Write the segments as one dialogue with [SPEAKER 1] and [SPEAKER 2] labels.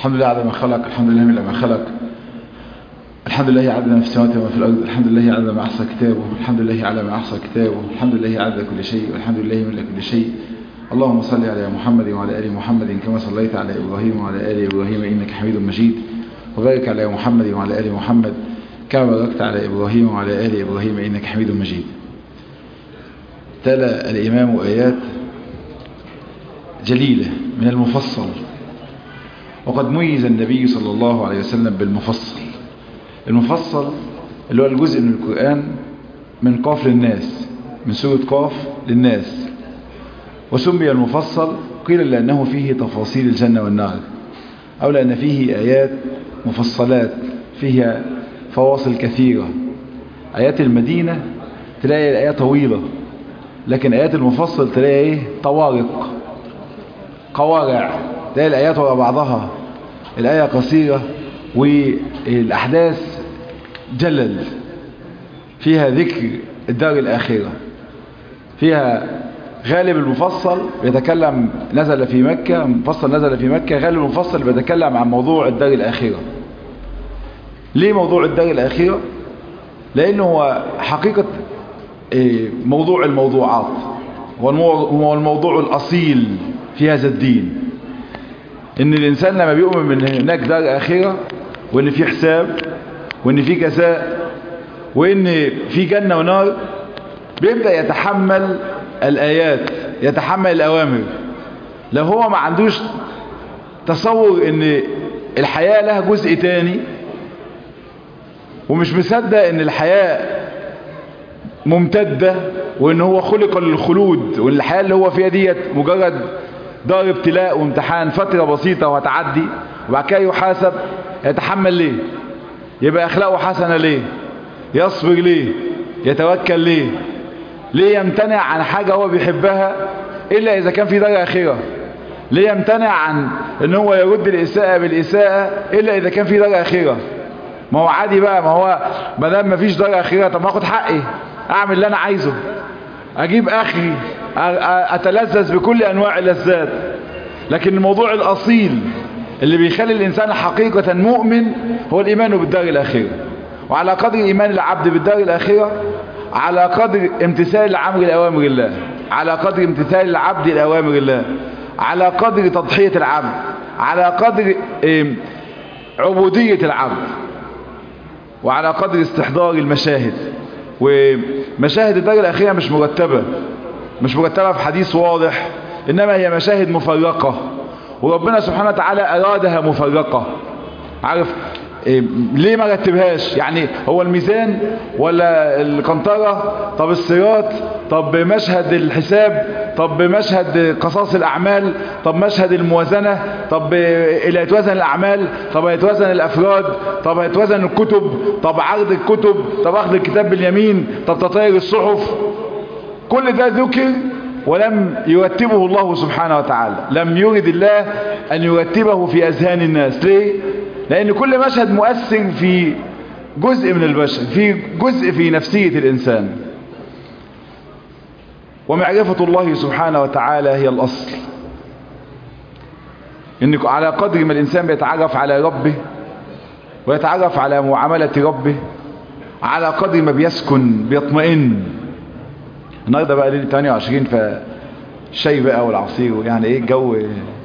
[SPEAKER 1] الحمد لله على ما خلق الحمد لله من ما خلق الحمد لله عدد ما في السماوات وما في الأرض الحمد لله عدد ما أحصى كتابه الحمد لله على ما أحصى كتابه الحمد لله عدد كل شيء والحمد لله من كل شيء اللهم صل على محمد وعلى آل محمد كما صليت على إبراهيم وعلى آل إبراهيم إنك حميد مجيد وبارك على محمد وعلى آل محمد كما باركت على إبراهيم وعلى آل إبراهيم إنك حميد مجيد تلا الإمام آيات جليلة من المفصل وقد ميز النبي صلى الله عليه وسلم بالمفصل المفصل اللي هو الجزء من القرآن من قاف للناس من سورة قاف للناس وسمي المفصل قيل لأنه فيه تفاصيل الجنة والنار أو لأن فيه آيات مفصلات فيها فواصل كثيرة آيات المدينة تلاقي الآية طويلة لكن آيات المفصل تلاقي ايه طوارق قوارع تلاقي الآيات ورا بعضها الآية قصيرة والأحداث جلل فيها ذكر الدار الآخرة فيها غالب المفصل يتكلم نزل في مكة مفصل نزل في مكة غالب المفصل بيتكلم عن موضوع الدار الآخرة ليه موضوع الدار الآخرة لأنه هو حقيقة موضوع الموضوعات هو الموضوع الأصيل في هذا الدين ان الانسان لما بيؤمن من هناك دار اخرة وان في حساب وان في جزاء وان في جنة ونار بيبدأ يتحمل الايات يتحمل الاوامر لو هو ما عندوش تصور ان الحياة لها جزء تاني ومش مصدق ان الحياة ممتدة وان هو خلق للخلود وان الحياة اللي هو فيها ديت مجرد دار ابتلاء وامتحان فترة بسيطة وهتعدي وبعد كده يحاسب يتحمل ليه يبقى اخلاقه حسنة ليه يصبر ليه يتوكل ليه ليه يمتنع عن حاجة هو بيحبها الا اذا كان في دار اخرة ليه يمتنع عن ان هو يرد الاساءة بالاساءة الا اذا كان في دار اخرة ما هو عادي بقى ما هو ما دام ما فيش دار اخرة طب ما اخد حقي اعمل اللي انا عايزه اجيب اخري اتلذذ بكل انواع اللذات لكن الموضوع الاصيل اللي بيخلي الانسان حقيقة مؤمن هو الايمان بالدار الاخرة وعلى قدر ايمان العبد بالدار الاخرة على قدر امتثال العمر الاوامر الله على قدر امتثال العبد الاوامر الله على قدر تضحية العبد على قدر عبودية العبد وعلى قدر استحضار المشاهد ومشاهد الدار الأخيرة مش مرتبة مش مرتبة في حديث واضح إنما هي مشاهد مفرقة وربنا سبحانه وتعالى أرادها مفرقة عارف إيه ليه ما رتبهاش يعني هو الميزان ولا القنطرة طب الصراط طب مشهد الحساب طب مشهد قصاص الأعمال طب مشهد الموازنة طب اللي هيتوزن الأعمال طب هيتوزن الأفراد طب هيتوزن الكتب طب عرض الكتب طب أخذ الكتاب باليمين طب تطير الصحف كل ده ذكر ولم يرتبه الله سبحانه وتعالى لم يرد الله أن يرتبه في أذهان الناس ليه؟ لأن كل مشهد مؤثر في جزء من البشر في جزء في نفسية الإنسان ومعرفة الله سبحانه وتعالى هي الأصل إن على قدر ما الإنسان بيتعرف على ربه ويتعرف على معاملة ربه على قدر ما بيسكن بيطمئن النهارده بقى ليله 28 فالشاي بقى والعصير يعني ايه الجو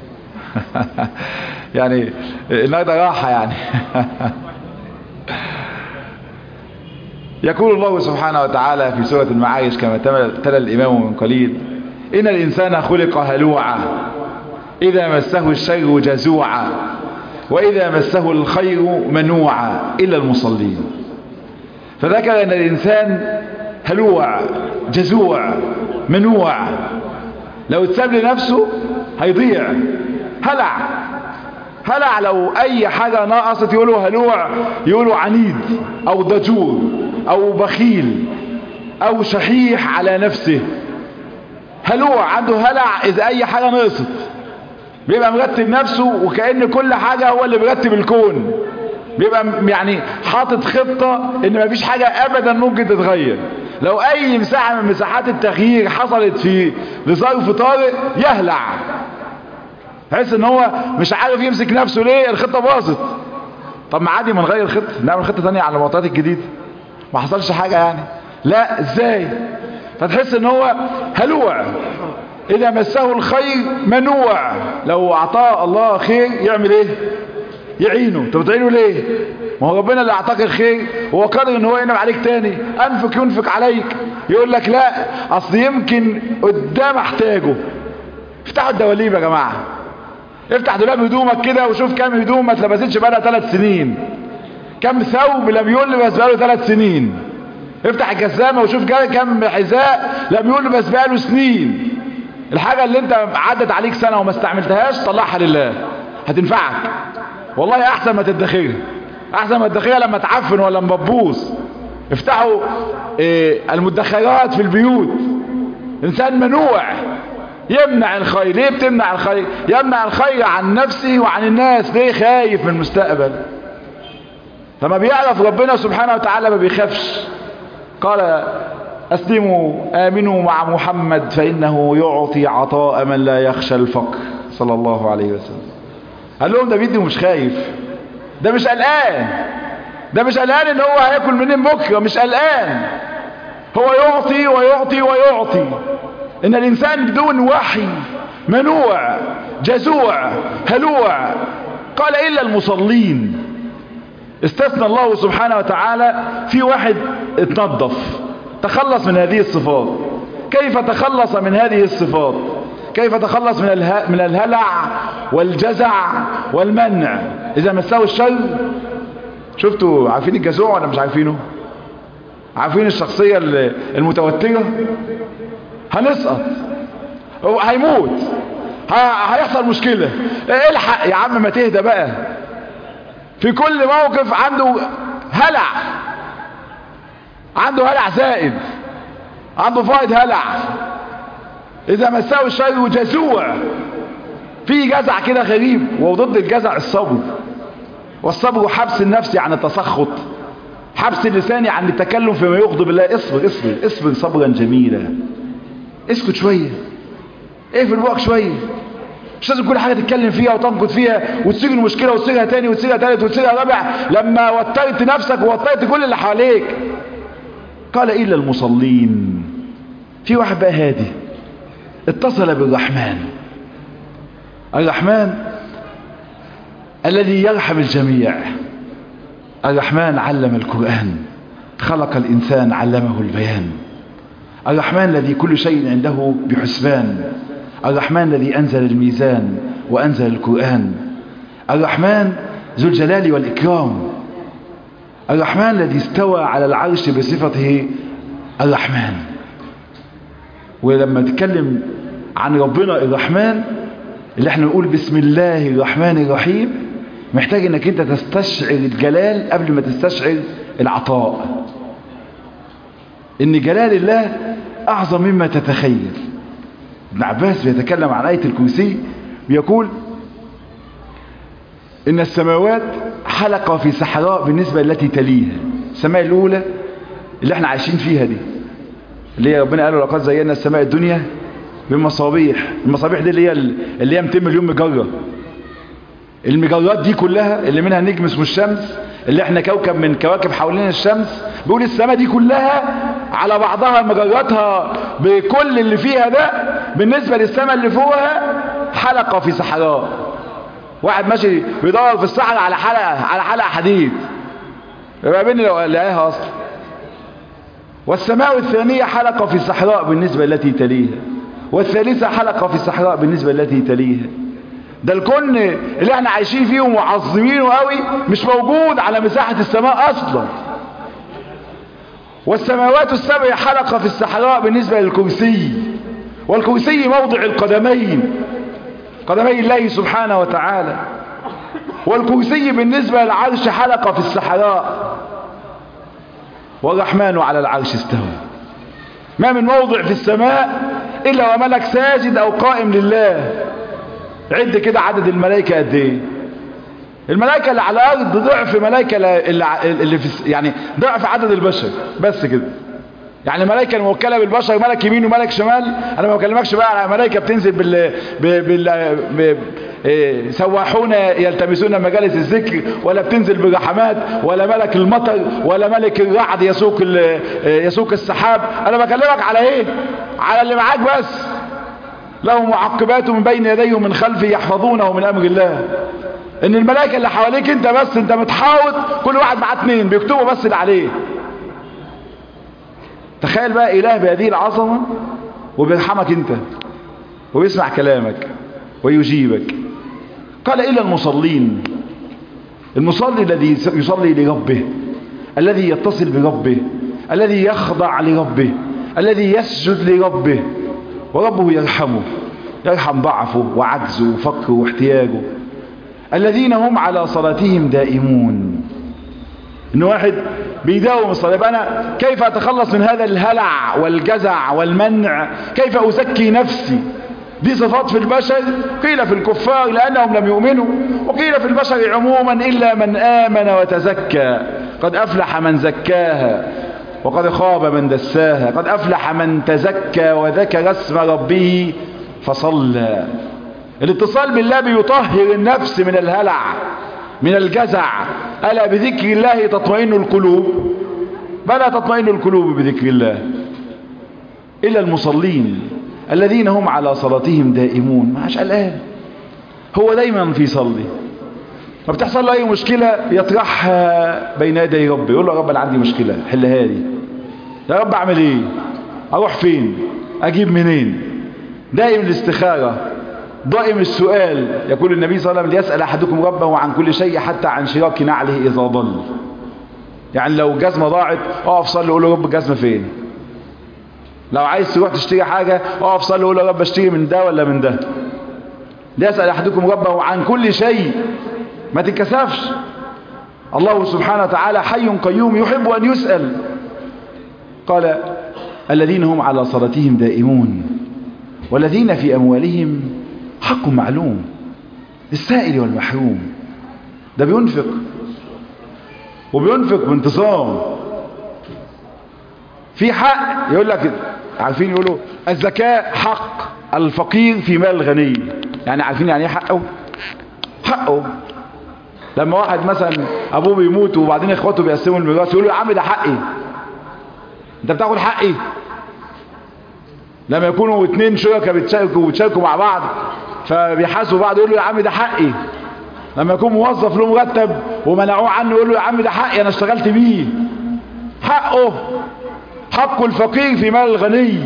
[SPEAKER 1] يعني النهارده راحه يعني يقول الله سبحانه وتعالى في سورة المعارج كما تلا الإمام من قليل إن الإنسان خلق هلوعا إذا مسه الشر جزوعا وإذا مسه الخير منوعا إلا المصلين فذكر أن الإنسان هلوع جزوع منوع لو اتساب لنفسه هيضيع هلع هلع لو اي حاجة ناقصت يقولوا هلوع يقولوا عنيد او ضجور او بخيل او شحيح على نفسه هلوع عنده هلع اذا اي حاجة نقصت بيبقى مرتب نفسه وكأن كل حاجة هو اللي بيرتب الكون بيبقى يعني حاطط خطة ان مفيش حاجة ابدا ممكن تتغير لو اي مساحة من مساحات التغيير حصلت في لظرف طارئ يهلع تحس ان هو مش عارف يمسك نفسه ليه الخطة باظت طب ما عادي ما نغير الخطة نعمل خطة تانية على المعطيات الجديدة ما حصلش حاجة يعني لا ازاي فتحس ان هو هلوع اذا مسه الخير منوع لو اعطاه الله خير يعمل ايه يعينه طب تعينه ليه ما هو ربنا اللي اعطاك الخير هو قادر ان هو ينعم عليك تاني انفق ينفق عليك يقول لك لا اصل يمكن قدام احتاجه افتحوا الدواليب يا جماعه افتح دولاب هدومك كده وشوف كام هدوم ما اتلبستش بقالها ثلاث سنين كم ثوب لم يلبس بقاله ثلاث سنين افتح الجزامه وشوف كم حذاء لم يلبس بقاله سنين الحاجه اللي انت عدت عليك سنه وما استعملتهاش طلعها لله هتنفعك والله احسن ما تدخرها احسن ما تدخرها لما تعفن ولا مبوظ افتحوا اه المدخرات في البيوت انسان منوع يمنع الخير ليه بتمنع الخير يمنع الخير عن نفسه وعن الناس ليه خايف من المستقبل لما بيعرف ربنا سبحانه وتعالى ما بيخافش قال اسلموا امنوا مع محمد فانه يعطي عطاء من لا يخشى الفقر صلى الله عليه وسلم قال لهم ده بيدي ومش خايف ده مش قلقان ده مش قلقان ان هو هياكل منين بكره مش قلقان هو يعطي ويعطي ويعطي ان الانسان بدون وحي منوع جزوع هلوع قال الا المصلين استثنى الله سبحانه وتعالى في واحد اتنظف تخلص من هذه الصفات كيف تخلص من هذه الصفات كيف تخلص من اله... من الهلع والجزع والمنع اذا مساه الشر شفتوا عارفين الجزوع ولا مش عارفينه عارفين الشخصية المتوترة هنسقط هو هيموت هيحصل مشكلة الحق يا عم ما تهدى بقى في كل موقف عنده هلع عنده هلع زائد عنده فائد هلع اذا مساه الشر جزوع في جزع كده غريب وضد الجزع الصبر والصبر حبس النفس عن التسخط حبس اللسان عن التكلم فيما يغضب الله اصبر اصبر اصبر صبرا جميلا اسكت شوية اقفل بقك شوية مش لازم كل حاجة تتكلم فيها وتنقد فيها وتسيج المشكلة وتسيجها تاني وتسيجها تالت وتسيجها رابع لما وترت نفسك ووترت كل اللي حواليك قال إلا المصلين في واحد بقى هادي اتصل بالرحمن الرحمن الذي يرحم الجميع الرحمن علم القرآن خلق الإنسان علمه البيان الرحمن الذي كل شيء عنده بحسبان الرحمن الذي أنزل الميزان وأنزل القرآن الرحمن ذو الجلال والإكرام الرحمن الذي استوى على العرش بصفته الرحمن ولما تتكلم عن ربنا الرحمن اللي احنا نقول بسم الله الرحمن الرحيم محتاج انك انت تستشعر الجلال قبل ما تستشعر العطاء ان جلال الله اعظم مما تتخيل ابن عباس بيتكلم عن آية الكرسي بيقول ان السماوات حلقة في صحراء بالنسبة التي تليها السماء الاولى اللي احنا عايشين فيها دي اللي هي ربنا قالوا لقد زينا السماء الدنيا بمصابيح المصابيح دي اللي هي اللي هي 200 مليون مجرة المجرات دي كلها اللي منها نجم اسمه الشمس اللي احنا كوكب من كواكب حوالين الشمس بيقول السماء دي كلها على بعضها مجراتها بكل اللي فيها ده بالنسبة للسماء اللي فوقها حلقة في صحراء واحد ماشي بيدور في الصحراء على حلقة على حلقة حديد يبقى بين لقاها اصلا والسماء الثانية حلقة في الصحراء بالنسبة التي تليها والثالثة حلقة في الصحراء بالنسبة التي تليها ده الكون اللي احنا عايشين فيه ومعظمينه قوي مش موجود على مساحة السماء اصلا والسماوات السبع حلقة في الصحراء بالنسبة للكرسي والكرسي موضع القدمين قدمي الله سبحانه وتعالى والكرسي بالنسبة للعرش حلقة في الصحراء والرحمن على العرش استوى ما من موضع في السماء إلا وملك ساجد أو قائم لله عد كده عدد الملائكة قد ايه الملائكة اللي على الأرض ضعف ملائكة اللي, اللي في يعني ضعف عدد البشر بس كده يعني الملائكة الموكلة بالبشر ملك يمين وملك شمال انا ما بكلمكش بقى على ملائكة بتنزل بال, بال... بال... ب... سواحون يلتمسون مجالس الذكر ولا بتنزل برحمات ولا ملك المطر ولا ملك الرعد يسوق ال... يسوق السحاب انا بكلمك على ايه على اللي معاك بس له معقبات من بين يديه ومن خلفه يحفظونه من امر الله ان الملائكة اللي حواليك انت بس انت متحاوط كل واحد معاه اتنين بيكتبوا بس اللي عليه تخيل بقى اله بهذه العظمة وبيرحمك انت وبيسمع كلامك ويجيبك قال إلا المصلين المصلي الذي يصلي لربه الذي يتصل بربه الذي يخضع لربه الذي يسجد لربه وربه يرحمه يرحم ضعفه وعجزه وفقره واحتياجه الذين هم على صلاتهم دائمون ان واحد بيداوم الصلاة يبقى انا كيف اتخلص من هذا الهلع والجزع والمنع كيف ازكي نفسي دي صفات في البشر قيل في الكفار لانهم لم يؤمنوا وقيل في البشر عموما الا من امن وتزكى قد افلح من زكاها وقد خاب من دساها قد افلح من تزكى وذكر اسم ربه فصلى الاتصال بالله بيطهر النفس من الهلع من الجزع ألا بذكر الله تطمئن القلوب بلا تطمئن القلوب بذكر الله إلا المصلين الذين هم على صلاتهم دائمون ما عاش قلقان هو دايما في صلي ما بتحصل له أي مشكلة يطرحها بين يدي ربي يقول له يا رب أنا عندي مشكلة حلها لي يا رب أعمل إيه أروح فين أجيب منين دائم الاستخارة دائم السؤال يقول النبي صلى الله عليه وسلم ليسأل أحدكم ربه عن كل شيء حتى عن شراك نعله إذا ضل يعني لو جزمة ضاعت اقف صلي قول له رب الجزمة فين لو عايز تروح تشتري حاجة اقف صلي قول له رب اشتري من ده ولا من ده ليسأل أحدكم ربه عن كل شيء ما تتكسفش الله سبحانه وتعالى حي قيوم يحب أن يسأل قال الذين هم على صلاتهم دائمون والذين في أموالهم حق معلوم للسائل والمحروم ده بينفق وبينفق بانتصام في حق يقول لك عارفين يقولوا الزكاة حق الفقير في مال الغني يعني عارفين يعني ايه حقه حقه لما واحد مثلا ابوه بيموت وبعدين اخواته بيقسموا الميراث يقولوا يا عم ده حقي انت بتاخد حقي لما يكونوا اتنين شركاء بيتشاركوا وبيتشاركوا مع بعض فبيحاسبوا بعض يقولوا يا عم ده حقي لما يكون موظف له مرتب ومنعوه عنه يقول له يا عم ده حقي انا اشتغلت بيه حقه حق الفقير في مال الغني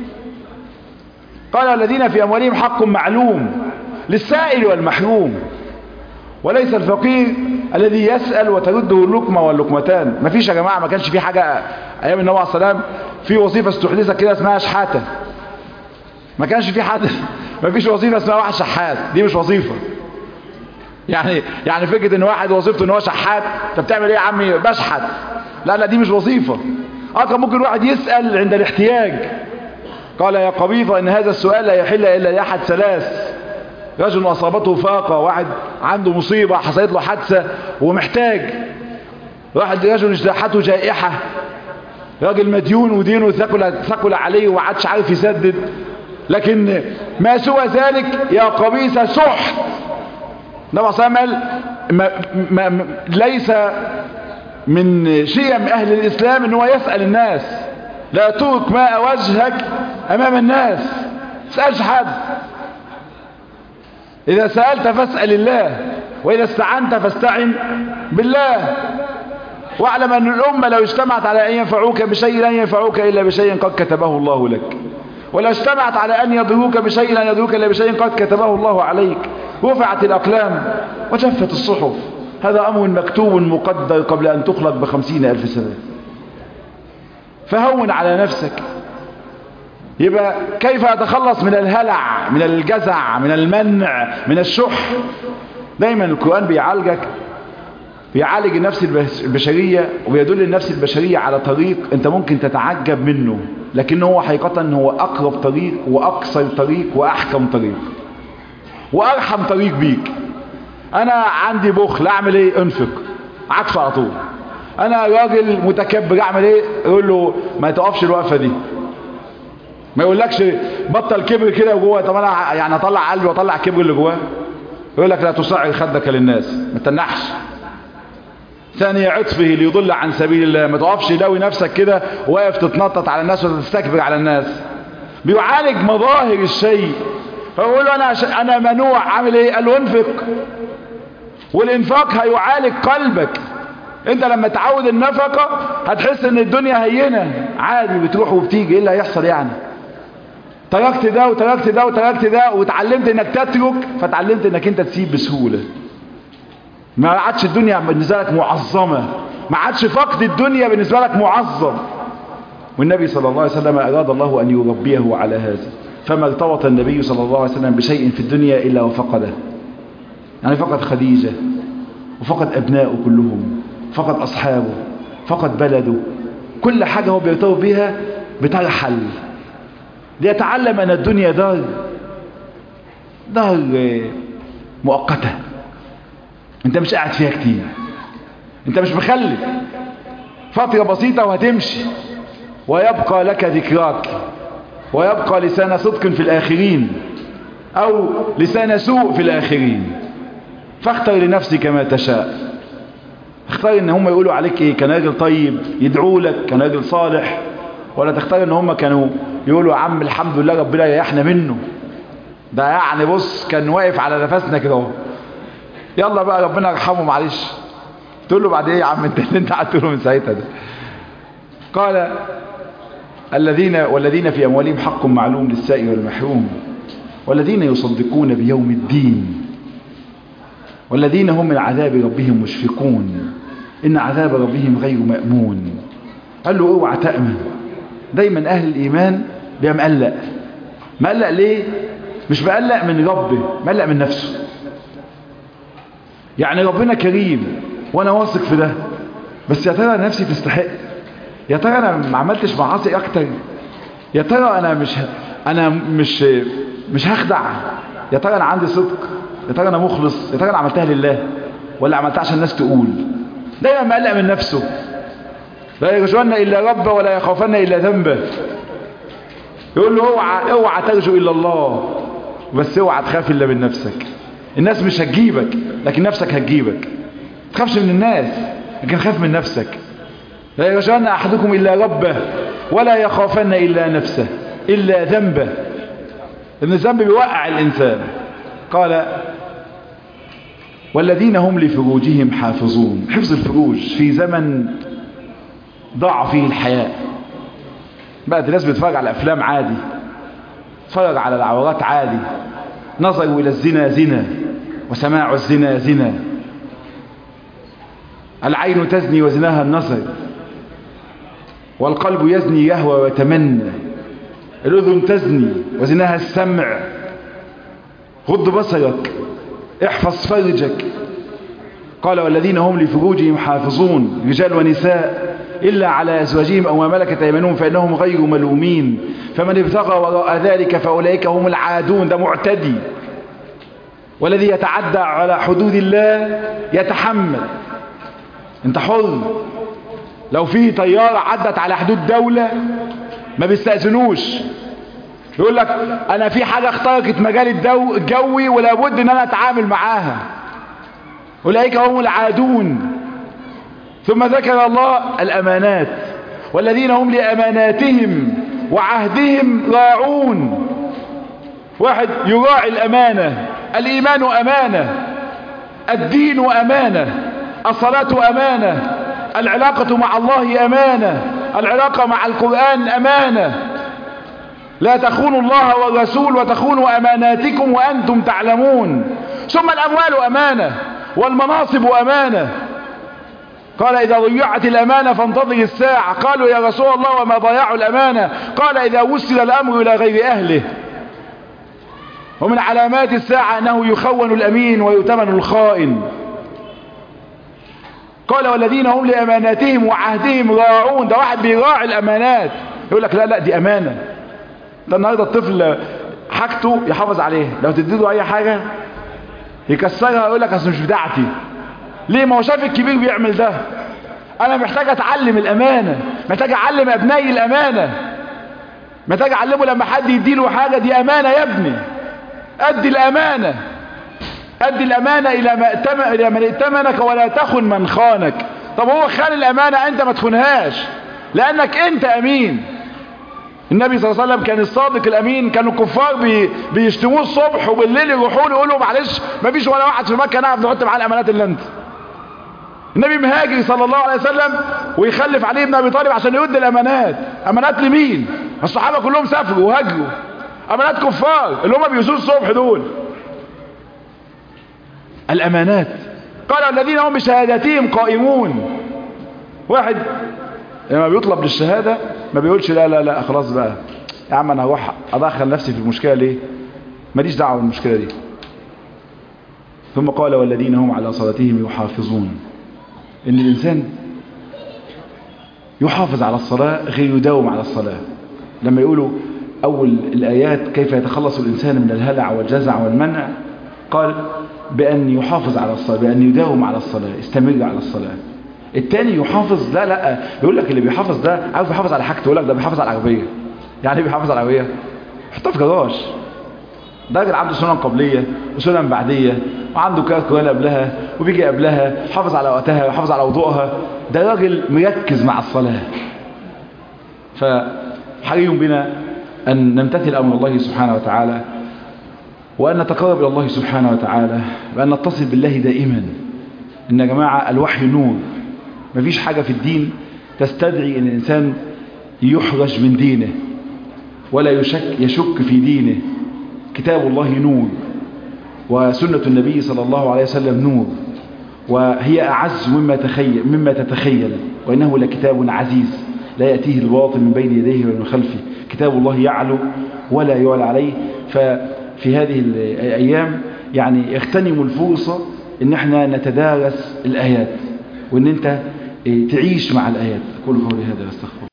[SPEAKER 1] قال الذين في اموالهم حق معلوم للسائل والمحروم وليس الفقير الذي يسأل وترده اللقمة واللقمتان ما فيش يا جماعة ما كانش في حاجة ايام النبي عليه السلام في وظيفة استحدثت كده اسمها شحاتة ما كانش في حد ما فيش وظيفة اسمها واحد شحات دي مش وظيفة يعني يعني فكرة ان واحد وظيفته ان هو شحات انت بتعمل ايه يا عمي بشحت لا لا دي مش وظيفة اه كان ممكن واحد يسأل عند الاحتياج قال يا قبيضة ان هذا السؤال لا يحل الا لاحد ثلاث رجل اصابته فاقة واحد عنده مصيبة حصلت له حادثة ومحتاج واحد رجل اجتاحته جائحة راجل مديون ودينه ثقل, ثقل عليه وما عادش عارف يسدد لكن ما سوى ذلك يا قبيسة سحت النبي صلى الله عليه وسلم ما ما ليس من شيم اهل الاسلام ان هو يسأل الناس لا ترك ماء وجهك امام الناس سألش حد اذا سألت فاسأل الله واذا استعنت فاستعن بالله واعلم ان الامة لو اجتمعت على ان ينفعوك بشيء لن ينفعوك الا بشيء قد كتبه الله لك ولو اجتمعت على ان يضروك بشيء لن يضروك الا بشيء قد كتبه الله عليك رفعت الاقلام وجفت الصحف هذا امر مكتوب مقدر قبل ان تخلق بخمسين الف سنة فهون على نفسك يبقى كيف اتخلص من الهلع من الجزع من المنع من الشح دايما القرآن بيعالجك بيعالج النفس البشرية وبيدل النفس البشرية على طريق انت ممكن تتعجب منه لكن هو حقيقة هو اقرب طريق واقصر طريق واحكم طريق وارحم طريق بيك انا عندي بخل اعمل ايه انفق عكس على طول انا راجل متكبر اعمل ايه يقول له ما تقفش الوقفه دي ما يقولكش بطل كبر كده وجوه طب انا يعني اطلع قلبي واطلع كبر اللي جواه يقول لك لا تصعر خدك للناس ما تنحش ثاني عطفه ليضل عن سبيل الله ما تقفش داوي نفسك كده واقف تتنطط على الناس وتستكبر على الناس بيعالج مظاهر الشيء فيقول له انا ش... انا منوع عامل ايه قال له انفق والانفاق هيعالج قلبك انت لما تعود النفقة هتحس ان الدنيا هينة عادي بتروح وبتيجي ايه اللي هيحصل يعني تركت ده وتركت ده وتركت ده وتعلمت انك تترك فتعلمت انك انت تسيب بسهولة ما عادش الدنيا بالنسبة لك معظمة ما عادش فقد الدنيا بالنسبة لك معظم والنبي صلى الله عليه وسلم أراد الله أن يربيه على هذا فما ارتبط النبي صلى الله عليه وسلم بشيء في الدنيا إلا وفقده يعني فقد خديجة وفقد أبنائه كلهم فقد أصحابه فقد بلده كل حاجة هو بيرتبط بها بترحل ليتعلم أن الدنيا دار دار مؤقتة انت مش قاعد فيها كتير انت مش مخلف فترة بسيطة وهتمشي ويبقى لك ذكراك ويبقى لسان صدق في الآخرين أو لسان سوء في الآخرين فاختر لنفسك ما تشاء اختار ان هم يقولوا عليك ايه كان راجل طيب يدعوا لك كان راجل صالح ولا تختار ان هم كانوا يقولوا يا عم الحمد لله ربنا يريحنا منه ده يعني بص كان واقف على نفسنا كده اهو يلا بقى ربنا يرحمه معلش تقول له بعد ايه يا عم انت اللي انت قعدت له من ساعتها ده قال الذين والذين في اموالهم حق معلوم للسائل والمحروم والذين يصدقون بيوم الدين والذين هم من عذاب ربهم مشفقون ان عذاب ربهم غير مأمون قال له اوعى تأمن دايما اهل الايمان بيبقى مقلق مقلق ليه مش مقلق من ربه مقلق من نفسه يعني ربنا كريم وانا واثق في ده بس يا ترى نفسي تستحق يا ترى انا ما عملتش معاصي اكتر يا ترى انا مش انا مش مش هخدع يا ترى انا عندي صدق يا ترى انا مخلص يا ترى انا عملتها لله ولا عملتها عشان الناس تقول دايما مقلق من نفسه لا يرجون الا ربه ولا يخافن الا ذنبه يقول له اوعى اوعى ترجو الا الله بس اوعى تخاف الا من نفسك الناس مش هتجيبك لكن نفسك هتجيبك تخافش من الناس لكن خاف من نفسك لا يرجون احدكم الا ربه ولا يخافن الا نفسه الا ذنبه ان الذنب بيوقع الانسان قال والذين هم لفروجهم حافظون حفظ الفروج في زمن ضاع فيه الحياء بقى الناس بتتفرج على الافلام عادي تتفرج على العورات عادي نظروا الى الزنا زنا وسماع الزنا زنا العين تزني وزناها النظر والقلب يزني يهوى ويتمنى الأذن تزني وزناها السمع غض بصرك احفظ فرجك قال والذين هم لفروجهم حافظون رجال ونساء إلا على أزواجهم أو ما ملكت أيمانهم فإنهم غير ملومين فمن ابتغى وراء ذلك فأولئك هم العادون ده معتدي والذي يتعدى على حدود الله يتحمل انت حر لو في طيارة عدت على حدود دولة ما بيستأذنوش يقول لك انا في حاجة اخترقت مجال الدو الجوي ولا بد ان انا اتعامل معاها اولئك هم العادون ثم ذكر الله الامانات والذين هم لاماناتهم وعهدهم راعون واحد يراعي الامانة الايمان امانة الدين امانة الصلاة امانة العلاقة مع الله امانة العلاقة مع القرآن امانة لا تخونوا الله والرسول وتخونوا اماناتكم وانتم تعلمون ثم الاموال امانة والمناصب امانة قال اذا ضيعت الامانة فانتظر الساعة قالوا يا رسول الله وما ضيعوا الامانة قال اذا وسل الامر الى غير اهله ومن علامات الساعة انه يخون الامين ويؤتمن الخائن قال والذين هم لاماناتهم وعهدهم راعون ده واحد بيراعي الامانات يقول لك لا لا دي امانة ده النهاردة الطفل حاجته يحافظ عليها لو تديله اي حاجة يكسرها يقول لك اصل مش بتاعتي ليه ما هو شاف الكبير بيعمل ده انا محتاج اتعلم الامانة محتاج اعلم ابنائي الامانة محتاج اعلمه لما حد يديله حاجة دي امانة يا ابني ادي الامانة ادي الامانة الى ما اتم... الى من ائتمنك ولا تخن من خانك طب هو خان الامانة انت ما تخونهاش لانك انت امين النبي صلى الله عليه وسلم كان الصادق الامين كانوا الكفار بي... بيشتموه الصبح وبالليل يروحوا له يقولوا معلش ما فيش ولا واحد في مكه نعرف نحط معاه الامانات اللي انت النبي مهاجر صلى الله عليه وسلم ويخلف علي بن ابي طالب عشان يود الامانات امانات لمين الصحابه كلهم سافروا وهاجروا امانات كفار اللي هم بيسووا الصبح دول الامانات قال الذين هم بشهاداتهم قائمون واحد لما بيطلب للشهادة ما بيقولش لا لا لا خلاص بقى يا عم انا هروح ادخل نفسي في المشكلة ليه ماليش دعوة بالمشكلة دي ثم قال والذين هم على صلاتهم يحافظون ان الانسان يحافظ على الصلاة غير يداوم على الصلاة لما يقولوا اول الايات كيف يتخلص الانسان من الهلع والجزع والمنع قال بان يحافظ على الصلاة بان يداوم على الصلاة استمر على الصلاة التاني يحافظ لا لا يقول لك اللي بيحافظ ده عاوز يحافظ على حاجته يقول لك ده بيحافظ على العربيه يعني ايه بيحافظ على العربيه حطها في جراج ده راجل عنده سنن قبليه وسنن بعديه وعنده كده كوال قبلها وبيجي قبلها حافظ على وقتها وحافظ على وضوءها ده راجل مركز مع الصلاه فحري بنا ان نمتثل امر الله سبحانه وتعالى وان نتقرب الى الله سبحانه وتعالى وان نتصل بالله دائما ان يا جماعه الوحي نور مفيش حاجة في الدين تستدعي ان الانسان يحرج من دينه ولا يشك, يشك في دينه كتاب الله نور وسنة النبي صلى الله عليه وسلم نور وهي أعز مما, تخيل مما تتخيل وإنه لكتاب عزيز لا يأتيه الباطل من بين يديه ومن خلفه كتاب الله يعلو ولا يعلى عليه ففي هذه الأيام يعني اغتنموا الفرصة ان احنا نتدارس الآيات وان انت تعيش مع الآيات كل قولي هذا استغفر